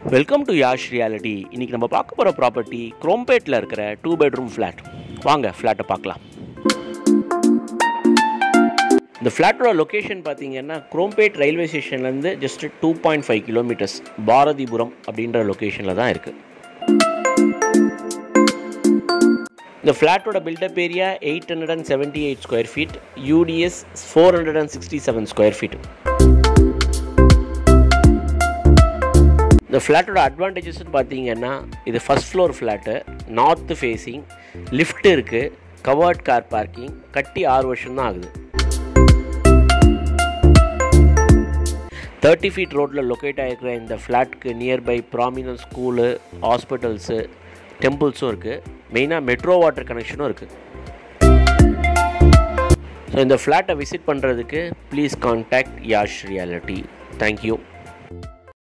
welcome to Yash reality இன்றைக்கி நம்ம பார்க்க போகிற ப்ராப்பர்ட்டி குரோம்பேட்டில் இருக்கிற டூ பெட்ரூம் ஃப்ளாட் வாங்க ஃப்ளாட்டை பார்க்கலாம் இந்த ஃப்ளாட்டோட லொக்கேஷன் பார்த்தீங்கன்னா குரோம்பேட் ரயில்வே ஸ்டேஷன்லேருந்து just two point five kilometres Bharathipuram அப்படின்ற லொக்கேஷனில் தான் இருக்குது இந்த ஃப்ளாட்டோட built up area eight hundred and seventy eight square feet UDS four hundred and sixty seven square feet இந்த ஃப்ளாட்டோட அட்வான்டேஜஸ்னு பார்த்தீங்கன்னா இது first floor flat north facing lift இருக்குது கவர்ட் கார் பார்க்கிங் கட்டி ஆறு வருஷம் தான் ஆகுது தேர்ட்டி ஃபீட் ரோட்டில் லொக்கேட் ஆகிருக்கிற இந்த ஃப்ளாட்க்கு நியர்பை ப்ராமினன்ட் ஸ்கூலு ஹாஸ்பிட்டல்ஸு டெம்பிள்ஸும் இருக்குது மெயினாக மெட்ரோ வாட்டர் கனெக்ஷனும் இருக்குது ஸோ இந்த ஃப்ளாட்டை விசிட் பண்ணுறதுக்கு please contact Yash realty thank you